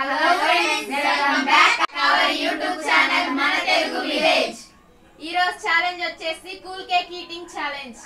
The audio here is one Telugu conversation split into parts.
Hello friends welcome back our YouTube channel మన తెలుగు విలేజ్ ఈ రోజు ఛాలెంజ్ వచ్చేసి కూల్ కేక్ ఈటింగ్ ఛాలెంజ్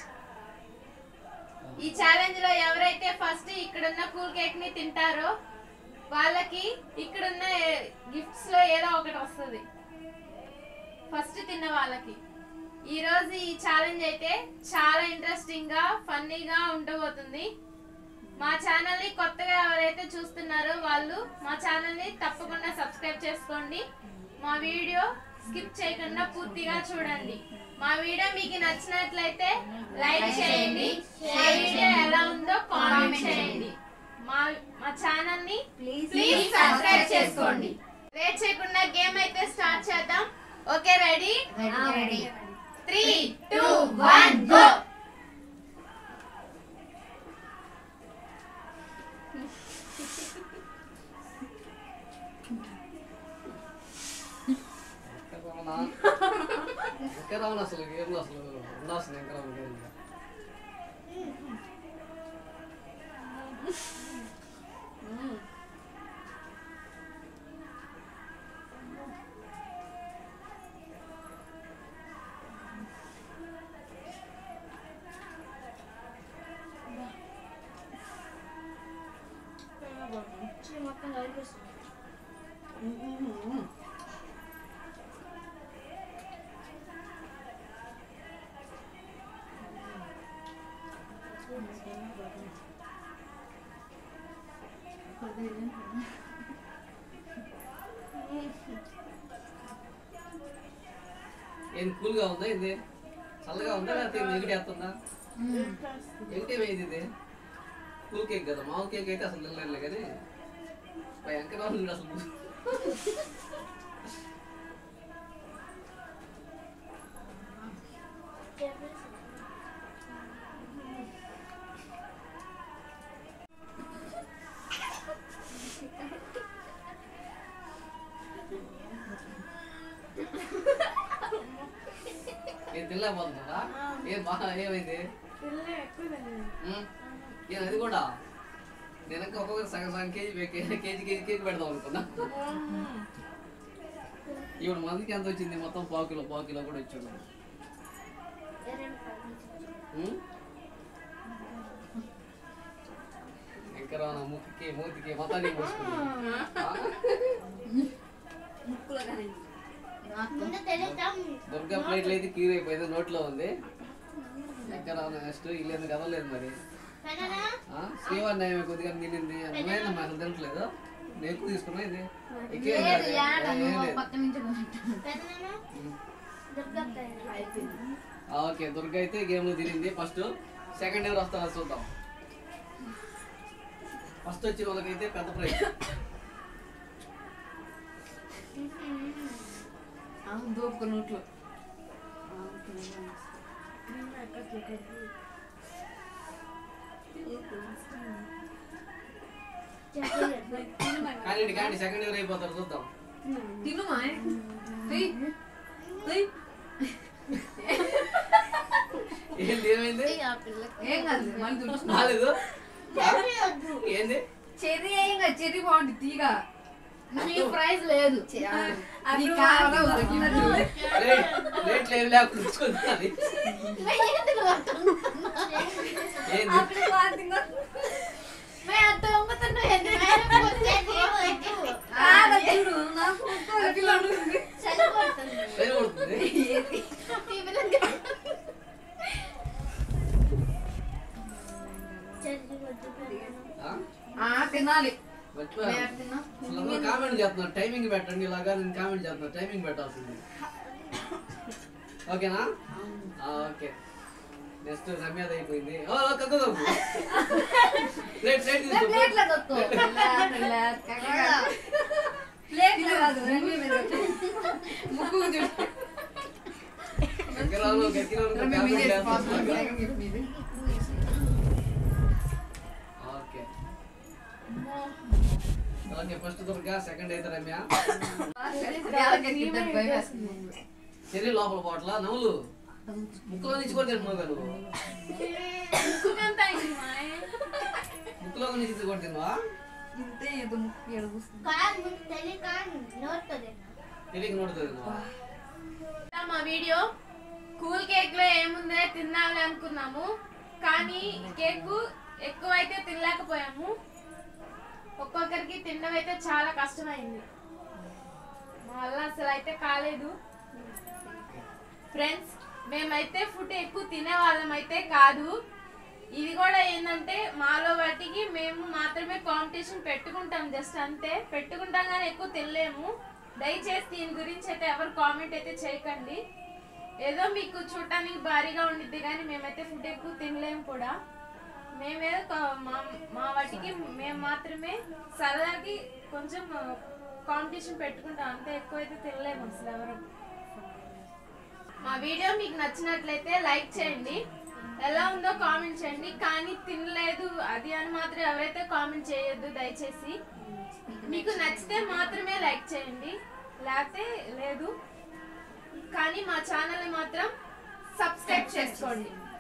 ఈ ఛాలెంజ్ లో ఎవరైతే ఫస్ట్ ఇక్కడున్న కూల్ కేక్ ని తింటారో వాళ్ళకి ఇక్కడున్న గిఫ్ట్స్ లో ఏదో ఒకటి వస్తుంది ఫస్ట్ తిన్న వాళ్ళకి ఈ రోజు ఈ ఛాలెంజ్ అయితే చాలా ఇంట్రెస్టింగ్ గా ఫన్నీగా ఉండబోతుంది మా ఛానల్ ని కొత్తగా ఎవరైతే చూస్తున్నారో వాళ్ళు మా ఛానల్ ని తప్పకుండా సబ్స్క్రైబ్ చేసుకోండి మా వీడియో స్కిప్ చేయకుండా పూర్తిగా చూడండి మా వీడియో మీకు నచ్చినట్లయితే లైక్ చేయండి మా వీడియో ఎలా ఉందో కామెంట్ చేయండి మా మా ఛానల్ ని ప్లీజ్ సబ్స్క్రైబ్ చేసుకోండి లేట్ చేయకుండా గేమ్ అయితే స్టార్ట్ చేద్దాం okay ready ready three two one go ఇంకా రావును అసలు గేమ్లో అసలు ఉండాల్సింది ఇంకా రావును గేమ్ ఏం కూల్గా ఉందా ఇది చల్లగా ఉందా లేకపోతే నెగిటి వేస్తుందా నెగిటివ్ ఏది ఇది కూల్ కేక్ కదా మామూలు కేక్ అయితే అసలు నిల్లలే కానీ ఎంక రావును అసలు ఏం తినలేకపోతుందా ఏం బాగా ఏమైంది ఉం? ఏం అది కూడా నేను ఇంకా ఒక్కొక్కరు సగం సగం kg kg kg kg cake పెడదాం అనుకున్నా ఇప్పుడు మందికి ఎంత వచ్చింది మొత్తం పావు కిలో పావు కిలో కూడా వచ్చాడు ఇంకా రానా ముక్కి మూతికి మొత్తానికి పోసుకున్నా దుర్గా ప్లేట్లు అయితే కీర్ అయిపోయింది నోట్లో ఉంది ఇంకా రానా నెక్స్ట్ ఇల్లు కదలేదు మరి ఆ, శ్రీవారి న్యాయం కొద్దిగా మిగిలింది నువ్వేనా మాకు తినట్లేదు నేను ఎక్కువ తీసుకున్నా ఇది ఎక్కువ ఏం కాదు. ఏం లేదు. ఉం. ఆ, ఓకే దుర్గా అయితే గేమ్ లో తిరిగింది ఫస్ట్ సెకండ్ ఎవరు వస్తారో చూద్దాం ఫస్ట్ వచ్చిన వాళ్ళకైతే పెద్ద ప్రైజ్ దోపుకు నోట్లో కానీ కానీ సెకండ్ ఎవరు అయిపోతారు చూద్దాం తినుమా ఏంది ఏమైంది ఏం కాదు మళ్ళీ తుడుచుకో. రాలేదు ఆ? ఏంది చెర్రీ ఏం కాదు చెర్రీ బాగుంటుంది తీగ నీకు ప్రైజ్ లేదు అది నీకు కావాలా ఉరికినట్టు. ప్లేట్ ప్లేట్లు ఏమి లేకుండా ఉంచుకుంది ఏంది కాదు, చూడు, నాకు ఒక్క పిల్ల ఉంటుంది. ప్లేట్ కొడుతుంది ఆ? ఆ, తినాలి మర్చిపోయాను. మేము తిన్నాం. అసలు అందరూ కామెంట్ చేస్తున్నారు టైమింగ్ పెట్టండి ఇలాగా నేను కామెంట్ చేస్తున్నా టైమింగ్ పెట్టాల్సింది ఓకేనా ఆ, ఓకే నెక్స్ట్ రమ్యాది అయిపోయింది ఓ ఓ, కక్కు కక్కు ప్లేట్ ప్లేట్ తీసుకో ప్లేట్లో దొక్కు. Plate, plate. ప్లేట్లో కాదు, రెండు మీద పెట్టు. ముక్కుకు చూడు. గెక్కరాలు గెక్కిరాలు రమ్య కామెంట్ మీదే చేస్తున్నారు సెకండ్ గిఫ్ట్ మీదే. Okay okay first Durga second అయితే రమ్య వాళ్ళకి ఇద్దరు భయం వేస్తుంది. చెర్రీ లోపల పోట్ల నవ్వులు ముక్కులో నుంచి కూడా తింటున్నావు కదా నువ్వు ముక్కులో నుంచి కూడా తిన్నావా ఇంతే ఏదో ముక్కు ఎడుగుస్తుంది కాదు ముందు తెలియక నోట్తో తిన్నా తిరిగి నోడుతుంది నువ్వు ఇలా మా వీడియో కూల్ కేక్ లో ఏముందో తిన్నామని అనుకున్నాము కానీ కేక్ ఎక్కువైతే తినలేకపోయాము ఒక్కొక్కరికి తినడం అయితే చాలా కష్టమైంది మా వల్ల అసలు అయితే కాలేదు ఫ్రెండ్స్ మేమైతే ఫుడ్ ఎక్కువ తినే వాళ్ళం అయితే కాదు ఇది కూడా ఏంటంటే మాలో వాటికి మేము మాత్రమే కాంపిటీషన్ పెట్టుకుంటాం జస్ట్ అంతే పెట్టుకుంటాం కానీ ఎక్కువ తినలేము దయచేసి దీని గురించి అయితే ఎవరు కామెంట్ అయితే చేయకండి ఏదో మీకు చూడటానికి భారీగా ఉండిద్ది కానీ మేమైతే ఫుడ్ ఎక్కువ తినలేము కూడా మేమేదో కా- మా మా వాటికి మేము మాత్రమే సరదాకి కొంచెం కాంపిటీషన్ పెట్టుకుంటాం అంతే ఎక్కువైతే తినలేము అసలు ఎవరు మా వీడియో మీకు నచ్చినట్లయితే లైక్ చేయండి ఎలా ఉందో కామెంట్ చేయండి కానీ తినలేదు అది అని మాత్రం ఎవరైతే కామెంట్ చేయొద్దు దయచేసి మీకు నచ్చితే మాత్రమే లైక్ చేయండి లేకపోతే లేదు కానీ మా ఛానల్ మాత్రం సబ్స్క్రైబ్ చేసుకోండి